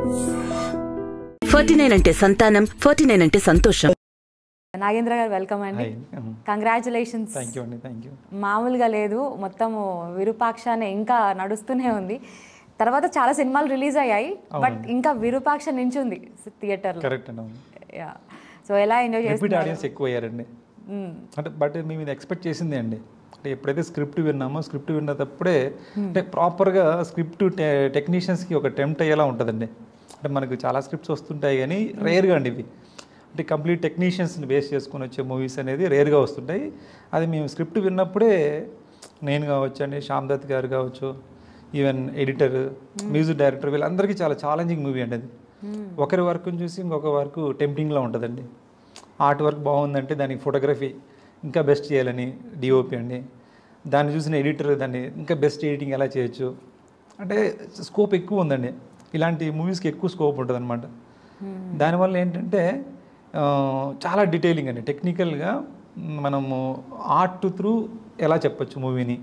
Forty nine అంటే సంతానం forty nine అంటే సంతోషం నాగేంద్ర గారు వెల్కమ్ అండి హాయ్ కంగ్రాచులేషన్స్ థ్యాంక్ యూ అండి థ్యాంక్ యూ మామూలుగా లేదు మొత్తము విరూపాక్ష అనే ఇంకా నడుస్తూనే ఉంది తర్వాత చాలా సినిమాలు రిలీజ్ అయ్యాయి బట్ ఇంకా విరూపాక్ష నించుంది థియేటర్లో కరెక్ట్ అండి అవును సో ఎలా ఎంజాయ్ రిపీట్ చేస్తున్నారు ఆడియన్స్ ఎక్కువ అయ్యారండి అంటే బట్ మేము ఇది ఎక్స్పెక్ట్ చేసిందే అండి అంటే ఎప్పుడైతే స్క్రిప్ట్ విన్నామో స్క్రిప్ట్ విన్నప్పుడే అంటే ప్రాపర్గా స్క్రిప్ట్ టెక్నీషియన్స్కి ఒక టెంప్ట్ అయ్యేలా ఉంటుందండి అంటే మనకు చాలా స్క్రిప్ట్స్ వస్తుంటాయి కానీ రేర్గా అండి ఇవి అంటే కంప్లీట్ టెక్నీషియన్స్ని బేస్ చేసుకొని వచ్చే మూవీస్ అనేది రేర్గా వస్తుంటాయి అది మేము స్క్రిప్ట్ విన్నప్పుడే నేను కావచ్చు అండి శ్యామ్ దత్ గారు కావచ్చు ఈవెన్ ఎడిటర్ మ్యూజిక్ డైరెక్టర్ వీళ్ళందరికీ చాలా ఛాలెంజింగ్ మూవీ అండి అది ఒకరి వర్క్ని చూసి ఇంకొక వర్క్ టెంప్టింగ్లో ఉంటుందండి ఆర్ట్ వర్క్ బాగుందంటే దానికి ఫోటోగ్రఫీ ఇంకా బెస్ట్ చేయాలని డిఓపి అండి దాన్ని చూసిన ఎడిటర్ దాన్ని ఇంకా బెస్ట్ ఎడిటింగ్ ఎలా చేయొచ్చు అంటే స్కోప్ ఎక్కువ ఉందండి ఇలాంటి మూవీస్కి ఎక్కువ స్కోప్ ఉంటుంది అనమాట దానివల్ల ఏంటంటే ఆ, చాలా డీటెయిలింగ్ అండి టెక్నికల్గా మనము ఆర్ట్ త్రూ ఎలా చెప్పొచ్చు మూవీని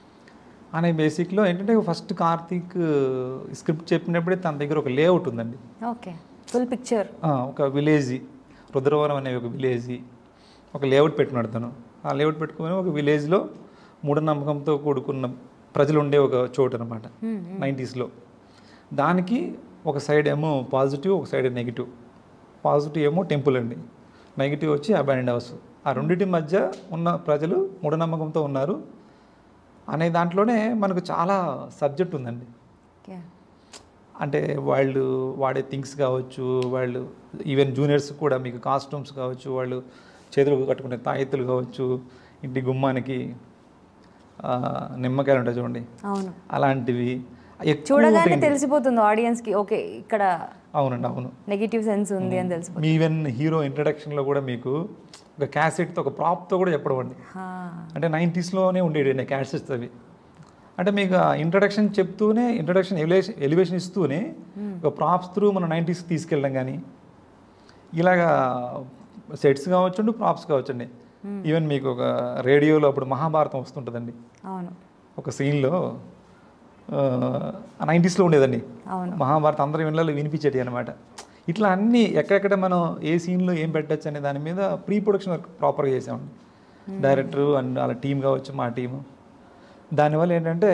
అనే బేసిక్లో ఏంటంటే ఫస్ట్ కార్తీక్ స్క్రిప్ట్ చెప్పినప్పుడే తన దగ్గర ఒక లేఅవుట్ ఉందండి ఓకే ఫుల్ పిక్చర్ ఆ, ఒక విలేజ్ రుద్రవరం అనే ఒక విలేజ్ ఒక లేఅవుట్ పెట్టుకున్నాడు తను ఆ లేఅవుట్ పెట్టుకుని ఒక విలేజ్లో మూఢనమ్మకంతో కూడుకున్న ప్రజలు ఉండే ఒక చోటు అనమాట నైంటీస్లో దానికి ఒక సైడ్ ఏమో పాజిటివ్ ఒక సైడ్ నెగిటివ్ పాజిటివ్ ఏమో టెంపుల్ అండి నెగిటివ్ వచ్చి అబాండ్ హౌస్ ఆ రెండింటి మధ్య ఉన్న ప్రజలు మూఢనమ్మకంతో ఉన్నారు అనే దాంట్లోనే మనకు చాలా సబ్జెక్ట్ ఉందండి ఓకే అంటే వాళ్ళు వాడే థింగ్స్ కావచ్చు వాళ్ళు ఈవెన్ జూనియర్స్ కూడా మీకు కాస్ట్యూమ్స్ కావచ్చు వాళ్ళు చేతులకు కట్టుకునే తాయెత్తులు కావచ్చు ఇంటి గుమ్మానికి ఆ, నిమ్మకాయలు ఉంటాయి చూడండి అవును అలాంటివి ఎక్కువ చూడగానే ఉంటాయండి. తెలిసిపోతుంది ఆడియన్స్ కి ఓకే ఇక్కడ అవునండి అవును నెగిటివ్ సెన్స్ ఉంది అని తెలిసిపోతుంది మీ ఈవెన్ హీరో ఇంట్రడక్షన్లో కూడా మీకు ఒక క్యాసెట్తో ఒక ప్రాప్తో కూడా చెప్పడం అండి హా. అంటే నైంటీస్లోనే ఉండేవి క్యాసెట్స్ అవి అంటే మీకు ఆ ఇంట్రడక్షన్ చెప్తూనే ఇంట్రడక్షన్ ఎలివేషన్ ఎలివేషన్ ఇస్తూనే ఒక ప్రాప్స్ త్రూ మన నైంటీస్కి తీసుకెళ్ళడం కానీ ఇలాగా సెట్స్ కావచ్చండి ప్రాప్స్ కావచ్చండి ఈవెన్ మీకు ఒక రేడియోలో అప్పుడు మహాభారతం వస్తుంటుందండి అవును ఒక సీన్లో నైంటీస్లో ఉండేదండి అవును మహాభారతం అందరి ఇళ్ళలో వినిపించేటి అనమాట ఇట్లా అన్నీ ఎక్కడెక్కడ మనం ఏ సీన్లో ఏం పెట్టచ్చు అనే దాని మీద ప్రీ ప్రొడక్షన్ వర్క్ ప్రాపర్గా చేసామండి డైరెక్టర్ అండ్ వాళ్ళ టీం కావచ్చు మా టీము దానివల్ల ఏంటంటే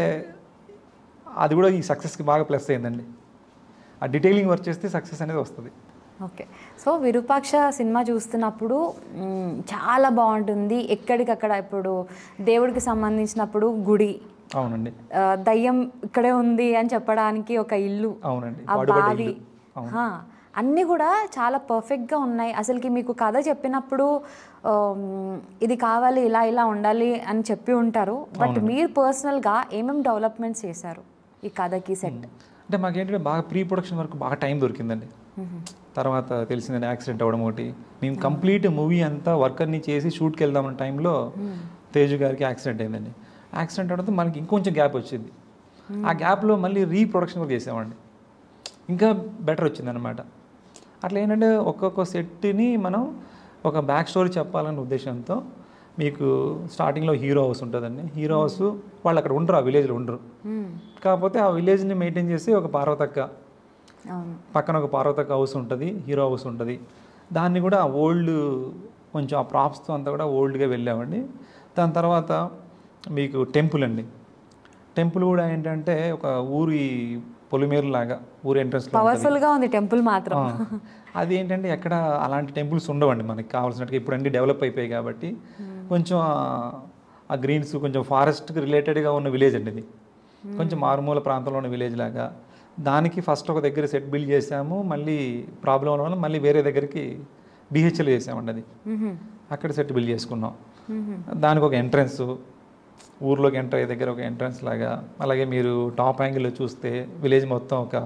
అది కూడా ఈ సక్సెస్కి బాగా ప్లస్ అయిందండి ఆ డీటెయిలింగ్ వర్క్ చేస్తే సక్సెస్ అనేది వస్తుంది ఓకే సో విరూపాక్ష సినిమా చూస్తున్నప్పుడు మ్, చాలా బాగుంటుంది ఎక్కడికక్కడ ఇప్పుడు దేవుడికి సంబంధించినప్పుడు గుడి అవునండి ఆ, దయ్యం ఇక్కడే ఉంది అని చెప్పడానికి ఒక ఇల్లు అవునండి ఆ పాడుబడ్డ బావి ఇల్లు. అవును. హా, అన్నీ కూడా చాలా పర్ఫెక్ట్గా ఉన్నాయి అసలుకి మీకు కథ చెప్పినప్పుడు ఆమ్, ఇది కావాలి ఇలా ఇలా ఉండాలి అని చెప్పి ఉంటారు బట్ మీరు పర్సనల్గా ఏమేమి డెవలప్మెంట్స్ చేశారు ఈ కథకి సెట్ అంటే మాకేంటంటే బాగా ప్రీ ప్రొడక్షన్ వరకు బాగా టైం దొరికిందండి తర్వాత తెలిసిందని యాక్సిడెంట్ అవ్వడం ఒకటి మేము కంప్లీట్ మూవీ అంతా వర్క్ అన్ని చేసి షూట్కి వెళ్దామన్న టైంలో తేజు గారికి యాక్సిడెంట్ అయిందండి యాక్సిడెంట్ అవడంతో మనకి ఇంకొంచెం గ్యాప్ వచ్చింది ఆ గ్యాప్లో మళ్ళీ రీప్రొడక్షన్ కూడా చేసామండి ఇంకా బెటర్ వచ్చిందనమాట అట్లా ఏంటంటే ఒక్కొక్క సెట్ని మనం ఒక బ్యాక్ స్టోరీ చెప్పాలనే ఉద్దేశంతో మీకు స్టార్టింగ్లో హీరో హౌస్ ఉంటుందండి హీరో హౌస్ వాళ్ళు అక్కడ ఉండరు ఆ విలేజ్లో ఉండరు కాకపోతే ఆ విలేజ్ని మెయింటైన్ చేసి ఒక పార్వతక్క అవును పక్కన ఒక పార్వతక్క హౌస్ ఉంటుంది హీరో హౌస్ ఉంటుంది దాన్ని కూడా ఓల్డ్ కొంచెం ఆ ప్రాప్స్తో అంతా కూడా ఓల్డ్గా వెళ్ళామండి దాని తర్వాత మీకు టెంపుల్ అండి టెంపుల్ కూడా ఏంటంటే ఒక ఊరి పొలిమేరు లాగా ఊరి ఎంట్రన్స్లో పవర్ఫుల్గా ఉంది టెంపుల్ మాత్రం అది ఏంటంటే ఎక్కడ అలాంటి టెంపుల్స్ ఉండవండి మనకి కావాల్సినట్టుగా ఇప్పుడు అన్ని డెవలప్ అయిపోయాయి కాబట్టి కొంచెం ఆ- ఆ గ్రీన్స్ కొంచెం ఫారెస్ట్కి రిలేటెడ్గా ఉన్న విలేజ్ అండి ఇది కొంచెం మారుమూల ప్రాంతంలో ఉన్న విలేజ్ లాగా దానికి ఫస్ట్ ఒక దగ్గర సెట్ బిల్డ్ చేసాము మళ్ళీ ప్రాబ్లం అవడం వల్ల మళ్ళీ వేరే దగ్గరికి బిహెచ్ఎల్ చేసామండి అది అక్కడ సెట్ బిల్డ్ చేసుకున్నాం దానికి ఒక ఎంట్రన్స్ ఊర్లోకి ఎంటర్ అయ్యే దగ్గర ఒక ఎంట్రన్స్ లాగా అలాగే మీరు టాప్ యాంగిల్లో చూస్తే విలేజ్ మొత్తం ఒక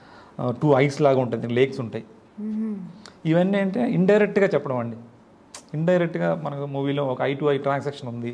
టూ ఐస్ లాగా ఉంటుంది లేక్స్ ఉంటాయి ఇవన్నీ అంటే ఇండైరెక్ట్గా చెప్పడం అండి ఇండైరెక్ట్గా మనకు మూవీలో ఒక ఐ టు ఐ ట్రాన్సాక్షన్ ఉంది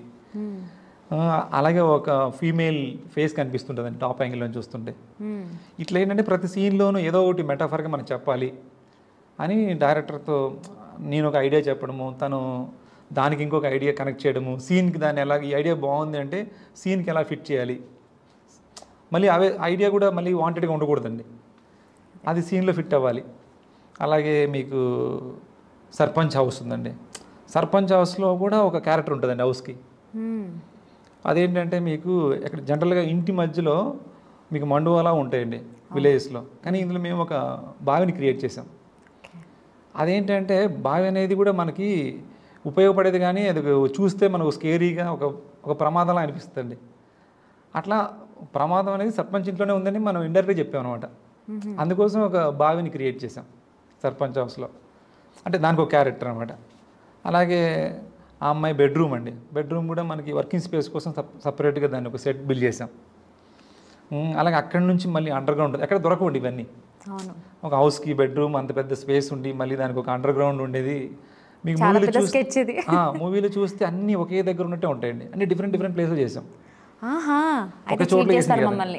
ఆ, అలాగే ఒక ఫీమేల్ ఫేస్ కనిపిస్తుంటుందండి టాప్ యాంగిల్లో చూస్తుంటే ఇట్లా ఏంటంటే ప్రతి సీన్లోనూ ఏదో ఒకటి మెటాఫర్గా మనం చెప్పాలి అని డైరెక్టర్తో నేను ఒక ఐడియా చెప్పడము తను దానికి ఇంకొక ఐడియా కనెక్ట్ చేయడము సీన్కి దాన్ని ఎలా ఈ ఐడియా బాగుంది అంటే సీన్కి ఎలా ఫిట్ చేయాలి మళ్ళీ అవే ఐడియా కూడా మళ్ళీ వాంటెడ్గా ఉండకూడదండి అది సీన్లో ఫిట్ అవ్వాలి అలాగే మీకు సర్పంచ్ హౌస్ ఉందండి సర్పంచ్ హౌస్లో కూడా ఒక క్యారెక్టర్ ఉంటుందండి హౌస్కి మ్మ్. అదేంటంటే మీకు ఇక్కడ జనరల్గా ఇంటి మధ్యలో మీకు మండువాలా ఉంటాయండి విలేజెస్లో కానీ ఇందులో మేము ఒక బావిని క్రియేట్ చేసాం అదేంటంటే బావి అనేది కూడా మనకి ఉపయోగపడేది కానీ అది చూస్తే మనకు స్కేరీగా ఒక ఒక ప్రమాదంలా అనిపిస్తుంది అట్లా ప్రమాదం అనేది సర్పంచ్ ఇంట్లోనే ఉందని మనం ఇండైరెక్ట్గా చెప్పాం అనమాట అందుకోసం ఒక బావిని క్రియేట్ చేసాం సర్పంచ్ హౌస్లో అంటే దానికి ఒక క్యారెక్టర్ అనమాట అలాగే ఆ అమ్మాయి బెడ్రూమ్ అండి బెడ్రూమ్ కూడా మనకి వర్కింగ్ స్పేస్ కోసం సప్ సపరేట్గా దాన్ని ఒక సెట్ బిల్డ్ చేసాం ఉమ్, అలాగే అక్కడి నుంచి మళ్ళీ అండర్ గ్రౌండ్ ఎక్కడ దొరకవండి ఇవన్నీ అవును ఒక హౌస్కి బెడ్రూమ్ అంత పెద్ద స్పేస్ ఉండి మళ్ళీ దానికి ఒక అండర్ గ్రౌండ్ ఉండేది మీకు చాలా మూవీలో పెద్ద చూస్తే sketch ఇది. మూవీలో చూస్తే అన్నీ ఒకే దగ్గర ఉన్నట్టే ఉంటాయండి అన్ని డిఫరెంట్ డిఫరెంట్ ప్లేస్లో చేసాం ఆహా అయితే ఒక చోట్ల చీట్ చేస్తారు చేసింది కదా. మమ్మల్ని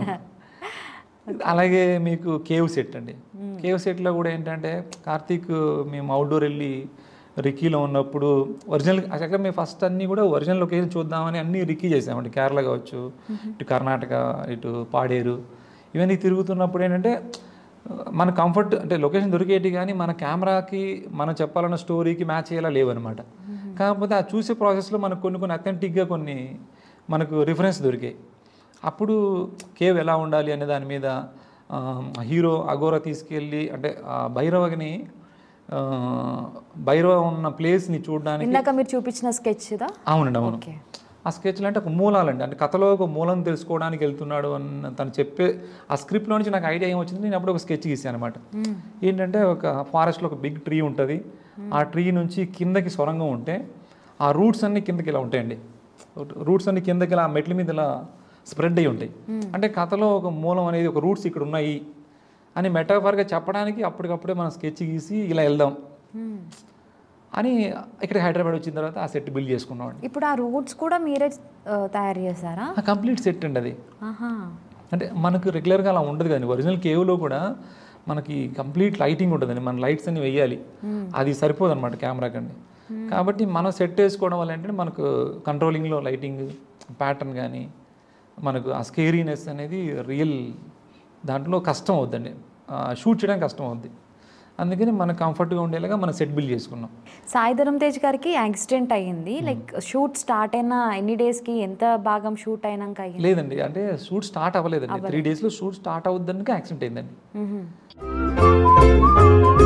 అలాగే మీకు కేవ్ సెట్ అండి కేవ్ సెట్లో కూడా ఏంటంటే కార్తీక్ మేము అవుట్డోర్ వెళ్ళి రిక్కీలో ఉన్నప్పుడు ఒరిజినల్ అక్కడ మేము ఫస్ట్ అన్నీ కూడా ఒరిజినల్ లొకేషన్ చూద్దామని అన్నీ రిక్కీ చేసామండి కేరళ కావచ్చు ఇటు కర్ణాటక ఇటు పాడేరు ఇవన్నీ తిరుగుతున్నప్పుడు ఏంటంటే మన కంఫర్ట్ అంటే లొకేషన్ దొరికేటి కానీ మన కెమెరాకి మనం చెప్పాలన్న స్టోరీకి మ్యాచ్ అయ్యేలా లేవన్నమాట కాకపోతే ఆ చూసే ప్రాసెస్లో మనకు కొన్ని కొన్ని అథెంటిక్గా కొన్ని మనకు రిఫరెన్స్ దొరికాయి అప్పుడు కేవ్ ఎలా ఉండాలి అనే దాని మీద ఆ, హీరో అఘోర తీసుకెళ్ళి అంటే ఆ భైరవని ఆ, భైరవ ఉన్న ప్లేస్ని చూడడానికి ఇందాక మీరు చూపించిన స్కెచ్ దా అవునండి అవును ఓకే ఆ స్కెచ్లు అంటే ఒక మూలాలండి అంటే కథలో ఒక మూలం తెలుసుకోవడానికి వెళ్తున్నాడు అన్న తను చెప్పే ఆ స్క్రిప్ట్లో నుంచి నాకు ఐడియా ఏమొచ్చింది నేను అప్పుడు ఒక స్కెచ్ గీసాను అనమాట ఏంటంటే ఒక ఫారెస్ట్లో ఒక బిగ్ ట్రీ ఉంటుంది ఆ ట్రీ నుంచి కిందకి సొరంగం ఉంటే ఆ రూట్స్ అన్ని కిందకి ఇలా ఉంటాయండి రూట్స్ అన్ని కిందకి ఇలా మెట్ల మీద ఇలా స్ప్రెడ్ అయ్యి ఉంటాయి అంటే కథలో ఒక మూలం అనేది ఒక రూట్స్ ఇక్కడ ఉన్నాయి అని మెటాఫర్గా చెప్పడానికి అప్పటికప్పుడే మనం స్కెచ్ గీసి ఇలా వెళ్దాం అని ఇక్కడ హైదరాబాద్ వచ్చిన తర్వాత ఆ సెట్ బిల్డ్ చేసుకున్నాం అండి ఇప్పుడు ఆ రూట్స్ కూడా మీరే ఆ, తయారు చేశారా ఆ కంప్లీట్ సెట్ అండి అది ఆహా అంటే మనకు రెగ్యులర్గా అలా ఉండదు కానీ ఒరిజినల్ కేవ్లో కూడా మనకి కంప్లీట్ లైటింగ్ ఉంటుందండి మన లైట్స్ అన్ని వేయాలి అది సరిపోదు అనమాట కెమెరా కండి కాబట్టి మనం సెట్ వేసుకోవడం వల్ల ఏంటంటే మనకు కంట్రోలింగ్లో లైటింగ్ ప్యాటర్న్ కానీ మనకు ఆ స్కేరీనెస్ అనేది రియల్ దాంట్లో కష్టం అవుద్దండి షూట్ చేయడానికి కష్టం అవుద్ది అందుకని మనకు కంఫర్ట్గా ఉండేలాగా మనం సెట్ బిల్డ్ చేసుకున్నాం సాయిధరం తేజ్ గారికి యాక్సిడెంట్ అయ్యింది లైక్ షూట్ స్టార్ట్ అయిన ఎన్ని days కి ఎంత భాగం షూట్ అయినాక అయ్యింది లేదండి అంటే షూట్ స్టార్ట్ అవ్వలేదండి త్రీ డేస్లో షూట్ స్టార్ట్ అవుద్దానికి యాక్సిడెంట్ అయిందండి మ్మ్.